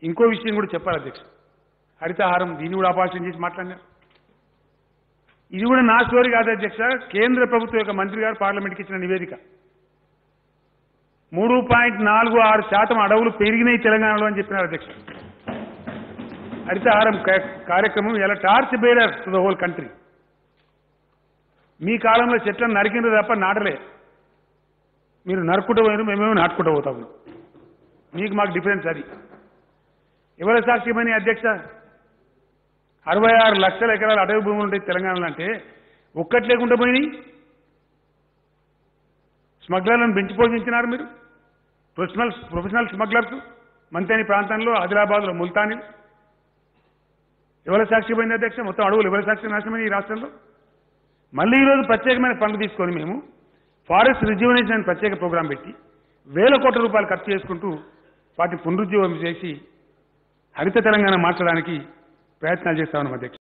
ఇంకో విషయం కూడా చెప్పాలి అధ్యక్ష హరితహారం దీన్ని కూడా అపార్షన్ చేసి మాట్లాడినారు ఇది కూడా నా స్టోరీ కాదు అధ్యక్ష కేంద్ర ప్రభుత్వం యొక్క మంత్రి గారు పార్లమెంట్కి ఇచ్చిన నివేదిక మూడు పాయింట్ నాలుగు ఆరు శాతం అడవులు పెరిగినాయి తెలంగాణలో అని చెప్పినారు అధ్యక్ష హరితహారం కా- కార్యక్రమం ఎలా torch bearer to the whole country మీ కాలంలో చెట్లను నరికిండ్రు తప్ప నాటలే మీరు నరుక్కుంటూ పోయినారు మేమేమో నాటుకుంటూ పోతాము మీకు మాకు డిఫరెన్స్ అది ఎవరి సాక్ష్యమని అధ్యక్ష అరవై ఆరు లక్షల ఎకరాల అటవీ భూములు ఉంటాయి తెలంగాణలో అంటే ఒక్కటి లేకుండా పోయినాయి స్మగ్లర్లను పెంచి పోషించినారు మీరు ప్రొఫెషనల్ ప్రొఫెషనల్ స్మగ్లర్స్ మంతేని ప్రాంతంలో ఆదిలాబాద్లో ముల్తాని ఎవరి సాక్ష్యమైంది అధ్యక్ష మొత్తం అడవులు ఎవరి సాక్ష్యం నాశనమైంది ఈ రాష్ట్రంలో మళ్ళీ ఈరోజు ప్రత్యేకమైన ఫండ్ తీసుకొని మేము ఫారెస్ట్ రిజ్యువనేషన్ అనే ప్రత్యేక ప్రోగ్రాం పెట్టి వేల కోట్ల రూపాయలు ఖర్చు చేసుకుంటూ వాటి పునరుజ్జీవం చేసి హరిత తెలంగాణ మార్చడానికి ప్రయత్నాలు చేస్తా ఉన్నాం అధ్యక్ష